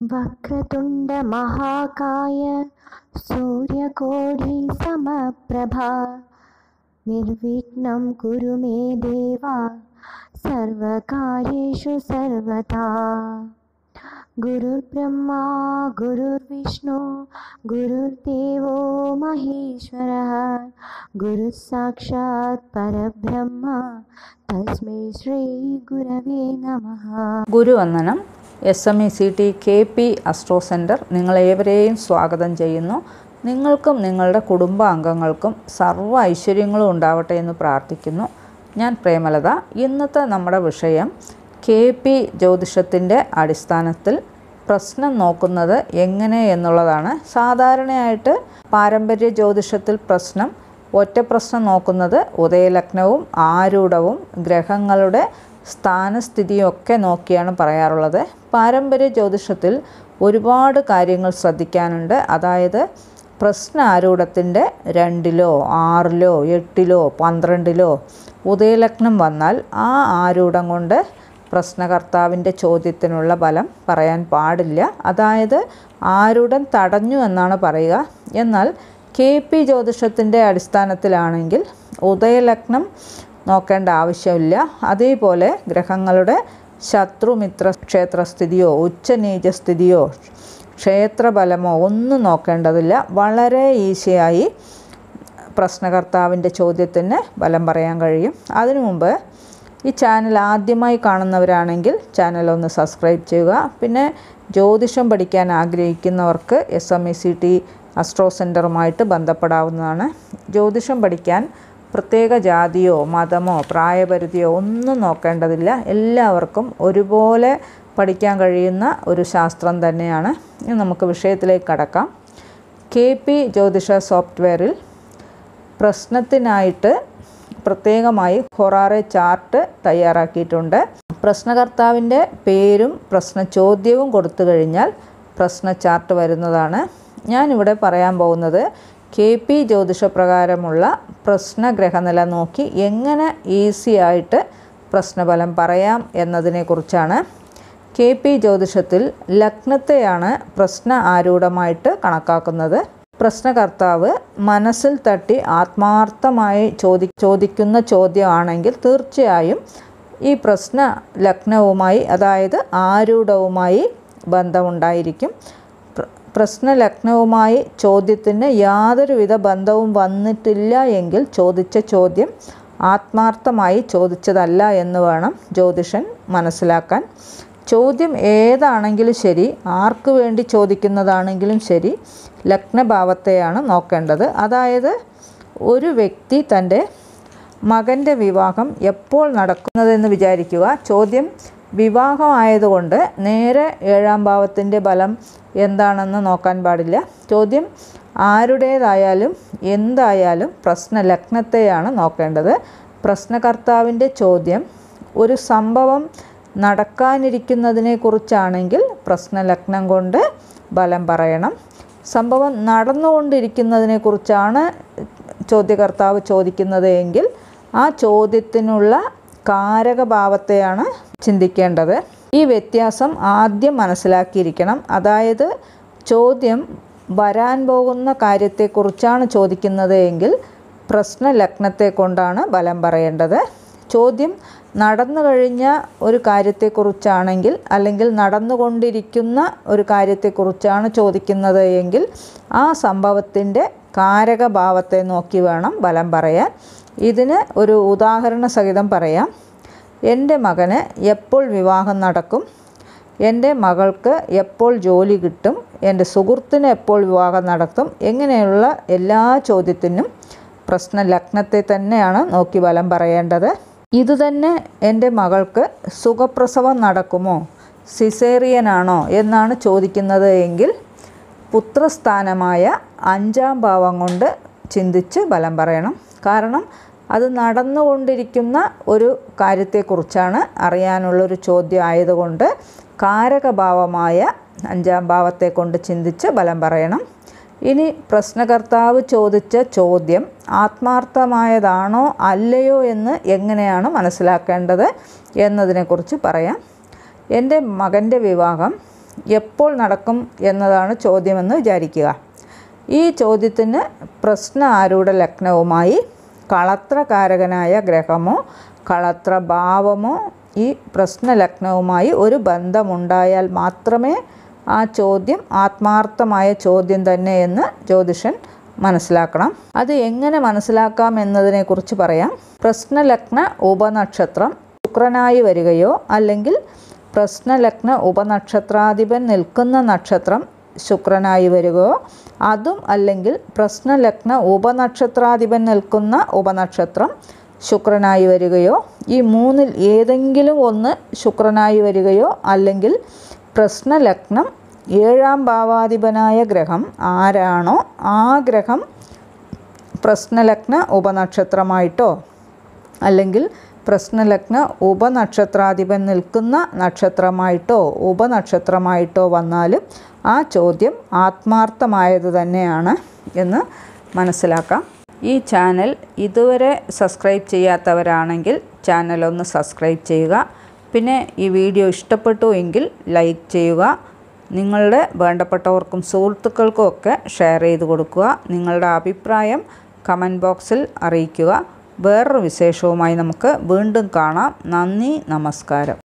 वक्रतुण्डमहाकाय सूर्यकोटिसमप्रभा निर्विघ्नं कुरु मे देवा सर्वकार्येषु सर्वदा गुरुर्ब्रह्मा गुरुर्विष्णु गुरुर्देवो महेश्वरः गुरुः साक्षात् परब्रह्म तस्मै श्रीगुरवे नमः ഗുരുവന്ദനം S M E C T K P astro centre നിങ്ങളേവരെയും സ്വാഗതം ചെയ്യുന്നു നിങ്ങൾക്കും നിങ്ങളുടെ കുടുംബാംഗങ്ങൾക്കും സർവ്വ ഐശ്വര്യങ്ങളും ഉണ്ടാവട്ടെ എന്ന് പ്രാർത്ഥിക്കുന്നു ഞാൻ പ്രേമലത ഇന്നത്തെ നമ്മുടെ വിഷയം കെ പി ജ്യോതിഷത്തിൻ്റെ അടിസ്ഥാനത്തിൽ പ്രശ്നം നോക്കുന്നത് എങ്ങനെ എന്നുള്ളതാണ് സാധാരണയായിട്ട് പാരമ്പര്യ ജ്യോതിഷത്തിൽ പ്രശ്നം ഒറ്റ പ്രശ്നം നോക്കുന്നത് ഉദയലഗ്നവും ആരൂഢവും ഗ്രഹങ്ങളുടെ സ്ഥാനസ്ഥിതിയും ഒക്കെ നോക്കിയാണ് പറയാറുള്ളത് പാരമ്പര്യ ജ്യോതിഷത്തിൽ ഒരുപാട് കാര്യങ്ങൾ ശ്രദ്ധിക്കാനുണ്ട് അതായത് പ്രശ്ന ആരൂഢത്തിൻ്റെ രണ്ടിലോ ആറിലോ എട്ടിലോ പന്ത്രണ്ടിലോ ഉദയലഗ്നം വന്നാൽ ആ ആരൂഢം കൊണ്ട് പ്രശ്നകർത്താവിൻ്റെ ചോദ്യത്തിനുള്ള ഫലം പറയാൻ പാടില്ല അതായത് ആരുടൻ തടഞ്ഞു എന്നാണ് പറയുക എന്നാൽ കെ പി ജ്യോതിഷത്തിൻ്റെ അടിസ്ഥാനത്തിലാണെങ്കിൽ ഉദയലഗ്നം നോക്കേണ്ട ആവശ്യമില്ല അതേപോലെ ഗ്രഹങ്ങളുടെ ശത്രുമിത്ര ക്ഷേത്രസ്ഥിതിയോ ഉച്ചനീചസ്ഥിതിയോ ക്ഷേത്രബലമോ ഒന്നും നോക്കേണ്ടതില്ല വളരെ ഈസിയായി പ്രശ്നകർത്താവിൻ്റെ ചോദ്യത്തിന് ബലം പറയാൻ കഴിയും അതിനു മുമ്പ് ഈ ചാനൽ ആദ്യമായി കാണുന്നവരാണെങ്കിൽ ചാനൽ ഒന്ന് സബ്സ്ക്രൈബ് ചെയ്യുക പിന്നെ ജ്യോതിഷം പഠിക്കാൻ ആഗ്രഹിക്കുന്നവർക്ക് S M E C T astro സെൻറ്ററുമായിട്ട് ബന്ധപ്പെടാവുന്നതാണ് ജ്യോതിഷം പഠിക്കാൻ പ്രത്യേക ജാതിയോ മതമോ പ്രായപരിധിയോ ഒന്നും നോക്കേണ്ടതില്ല എല്ലാവർക്കും ഒരുപോലെ പഠിക്കാൻ കഴിയുന്ന ഒരു ശാസ്ത്രം തന്നെയാണ് ഇനി നമുക്ക് വിഷയത്തിലേക്ക് കടക്കാം കെ പി ജ്യോതിഷ സോഫ്റ്റ്വെയറിൽ പ്രശ്നത്തിനായിട്ട് പ്രത്യേകമായി ഹൊറാറെ ചാർട്ട് തയ്യാറാക്കിയിട്ടുണ്ട് പ്രശ്നകർത്താവിൻ്റെ പേരും പ്രശ്ന ചോദ്യവും കൊടുത്തു കഴിഞ്ഞാൽ പ്രശ്ന ചാർട്ട് വരുന്നതാണ് ഞാനിവിടെ പറയാൻ പോകുന്നത് കെ പി ജ്യോതിഷപ്രകാരമുള്ള പ്രശ്ന ഗ്രഹനില നോക്കി എങ്ങനെ ഈസി ആയിട്ട് പ്രശ്നഫലം പറയാം എന്നതിനെക്കുറിച്ചാണ് കെ പി ജ്യോതിഷത്തിൽ ലഗ്നത്തെയാണ് പ്രശ്ന ആരൂഢമായിട്ട് കണക്കാക്കുന്നത് പ്രശ്നകർത്താവ് മനസ്സിൽ തട്ടി ആത്മാർത്ഥമായി ചോദി ചോദിക്കുന്ന ചോദ്യമാണെങ്കിൽ തീർച്ചയായും ഈ പ്രശ്ന ലഗ്നവുമായി അതായത് ആരൂഢവുമായി ബന്ധമുണ്ടായിരിക്കും പ്രശ്ന ലഗ്നവുമായി ചോദ്യത്തിന് യാതൊരുവിധ ബന്ധവും വന്നിട്ടില്ല എങ്കിൽ ചോദിച്ച ചോദ്യം ആത്മാർത്ഥമായി ചോദിച്ചതല്ല എന്ന് വേണം ജ്യോതിഷൻ മനസ്സിലാക്കാൻ ചോദ്യം ഏതാണെങ്കിലും ശരി ആർക്ക് വേണ്ടി ചോദിക്കുന്നതാണെങ്കിലും ശരി ലഗ്നഭാവത്തെയാണ് നോക്കേണ്ടത് അതായത് ഒരു വ്യക്തി തൻ്റെ മകൻ്റെ വിവാഹം എപ്പോൾ നടക്കുന്നതെന്ന് വിചാരിക്കുക ചോദ്യം വിവാഹമായതുകൊണ്ട് നേരെ ഏഴാം ഭാവത്തിൻ്റെ ബലം എന്താണെന്ന് നോക്കാൻ പാടില്ല ചോദ്യം ആരുടേതായാലും എന്തായാലും പ്രശ്ന ലഗ്നത്തെയാണ് നോക്കേണ്ടത് പ്രശ്നകർത്താവിൻ്റെ ചോദ്യം ഒരു സംഭവം നടക്കാനിരിക്കുന്നതിനെ കുറിച്ചാണെങ്കിൽ പ്രശ്നലഗ്നം കൊണ്ട് ഫലം പറയണം സംഭവം നടന്നുകൊണ്ടിരിക്കുന്നതിനെ കുറിച്ചാണ് ചോദ്യകർത്താവ് ചോദിക്കുന്നത് എങ്കിൽ ആ ചോദ്യത്തിനുള്ള കാരകഭാവത്തെയാണ് ചിന്തിക്കേണ്ടത് ഈ വ്യത്യാസം ആദ്യം മനസ്സിലാക്കിയിരിക്കണം അതായത് ചോദ്യം വരാൻ പോകുന്ന കാര്യത്തെക്കുറിച്ചാണ് ചോദിക്കുന്നത് എങ്കിൽ പ്രശ്ന ലഗ്നത്തെ കൊണ്ടാണ് ഫലം പറയേണ്ടത് ചോദ്യം നടന്നു കഴിഞ്ഞ ഒരു കാര്യത്തെക്കുറിച്ചാണെങ്കിൽ അല്ലെങ്കിൽ നടന്നുകൊണ്ടിരിക്കുന്ന ഒരു കാര്യത്തെക്കുറിച്ചാണ് ചോദിക്കുന്നത് എങ്കിൽ ആ സംഭവത്തിൻ്റെ കാരകഭാവത്തെ നോക്കി വേണം ഫലം പറയാൻ ഇതിന് ഒരു ഉദാഹരണ സഹിതം പറയാം എൻ്റെ മകന് എപ്പോൾ വിവാഹം നടക്കും എൻ്റെ മകൾക്ക് എപ്പോൾ ജോലി കിട്ടും എൻ്റെ സുഹൃത്തിന് എപ്പോൾ വിവാഹം നടത്തും ഇങ്ങനെയുള്ള എല്ലാ ചോദ്യത്തിനും പ്രശ്ന ലഗ്നത്തെ തന്നെയാണ് നോക്കി ഫലം പറയേണ്ടത് ഇതുതന്നെ എൻ്റെ മകൾക്ക് സുഖപ്രസവം നടക്കുമോ സിസേറിയനാണോ എന്നാണ് ചോദിക്കുന്നത് എങ്കിൽ പുത്രസ്ഥാനമായ അഞ്ചാം ഭാവം കൊണ്ട് ചിന്തിച്ച് ഫലം പറയണം കാരണം അത് നടന്നുകൊണ്ടിരിക്കുന്ന ഒരു കാര്യത്തെക്കുറിച്ചാണ് അറിയാനുള്ളൊരു ചോദ്യം ആയതുകൊണ്ട് കാരകഭാവമായ അഞ്ചാം ഭാവത്തെ കൊണ്ട് ചിന്തിച്ച് ഫലം പറയണം ഇനി പ്രശ്നകർത്താവ് ചോദിച്ച ചോദ്യം ആത്മാർത്ഥമായതാണോ അല്ലയോ എന്ന് എങ്ങനെയാണ് മനസ്സിലാക്കേണ്ടത് എന്നതിനെക്കുറിച്ച് പറയാം എൻ്റെ മകൻ്റെ വിവാഹം എപ്പോൾ നടക്കും എന്നതാണ് ചോദ്യമെന്ന് വിചാരിക്കുക ഈ ചോദ്യത്തിന് പ്രശ്ന ആരൂഢ ലഗ്നവുമായി കളത്രകാരകനായ ഗ്രഹമോ കളത്രഭാവമോ ഈ പ്രശ്ന ലഗ്നവുമായി ഒരു ബന്ധമുണ്ടായാൽ മാത്രമേ ആ ചോദ്യം ആത്മാർത്ഥമായ ചോദ്യം തന്നെ എന്ന് ജ്യോതിഷൻ മനസ്സിലാക്കണം അത് എങ്ങനെ മനസ്സിലാക്കാം എന്നതിനെക്കുറിച്ച് പറയാം പ്രശ്നലഗ്ന ഉപനക്ഷത്രം ശുക്രനായി വരികയോ അല്ലെങ്കിൽ പ്രശ്നലഗ്ന ഉപനക്ഷത്രാധിപൻ നിൽക്കുന്ന നക്ഷത്രം ശുക്രനായി വരികയോ അതും അല്ലെങ്കിൽ പ്രശ്നലഗ്ന ഉപനക്ഷത്രാധിപൻ നിൽക്കുന്ന ഉപനക്ഷത്രം ശുക്രനായി വരികയോ ഈ മൂന്നിൽ ഏതെങ്കിലും ഒന്ന് ശുക്രനായി വരികയോ അല്ലെങ്കിൽ പ്രശ്നലഗ്നം ഏഴാം ഭാവാധിപനായ ഗ്രഹം ആരാണോ ആ ഗ്രഹം പ്രശ്നലഗ്ന ഉപനക്ഷത്രമായിട്ടോ അല്ലെങ്കിൽ പ്രശ്നലഗ്ന ഉപനക്ഷത്രാധിപൻ നിൽക്കുന്ന നക്ഷത്രമായിട്ടോ ഉപനക്ഷത്രമായിട്ടോ വന്നാലും ആ ചോദ്യം ആത്മാർത്ഥമായത് തന്നെയാണ് എന്ന് മനസ്സിലാക്കാം ഈ ചാനൽ ഇതുവരെ സബ്സ്ക്രൈബ് ചെയ്യാത്തവരാണെങ്കിൽ ചാനൽ ഒന്ന് സബ്സ്ക്രൈബ് ചെയ്യുക പിന്നെ ഈ വീഡിയോ ഇഷ്ടപ്പെട്ടു എങ്കിൽ ലൈക്ക് ചെയ്യുക നിങ്ങളുടെ വേണ്ടപ്പെട്ടവർക്കും സുഹൃത്തുക്കൾക്കും ഒക്കെ ഷെയർ ചെയ്ത് കൊടുക്കുക നിങ്ങളുടെ അഭിപ്രായം കമൻറ്റ് ബോക്സിൽ അറിയിക്കുക വേറൊരു വിശേഷവുമായി നമുക്ക് വീണ്ടും കാണാം നന്ദി നമസ്കാരം